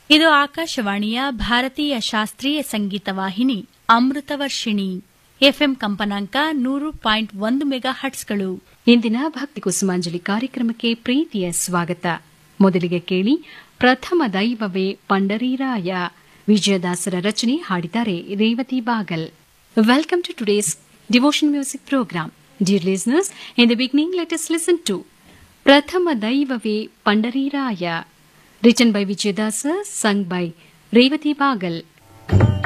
ಇದು ಆಕಾಶವಾಣಿಯ ಭಾರತೀಯ ಶಾಸ್ತ್ರೀಯ ಸಂಗೀತ ವಾಹಿನಿ ಅಮೃತವರ್ಷಿಣಿ ಎಫ್ಎಂ ಕಂಪನಾಂಕ ನೂರು ಪಾಯಿಂಟ್ ಒಂದು ಮೆಗಾ ಹಟ್ಸ್ಗಳು ಇಂದಿನ ಭಕ್ತಿ ಕುಸುಮಾಂಜಲಿ ಕಾರ್ಯಕ್ರಮಕ್ಕೆ ಪ್ರೀತಿಯ ಸ್ವಾಗತ ಮೊದಲಿಗೆ ಕೇಳಿ ಪ್ರಥಮ ದೈವವೇ ಪಂಡರೀರಾಯ ವಿಜಯದಾಸರ ರಚನೆ ಹಾಡಿದ್ದಾರೆ Revathi Bagal welcome to today's devotion music programme dear listeners in the beginning let us listen to ಪ್ರಥಮ ದೈವವೇ Pandariraya written by Vijayadasa sung by Revathi ಬಾಗಲ್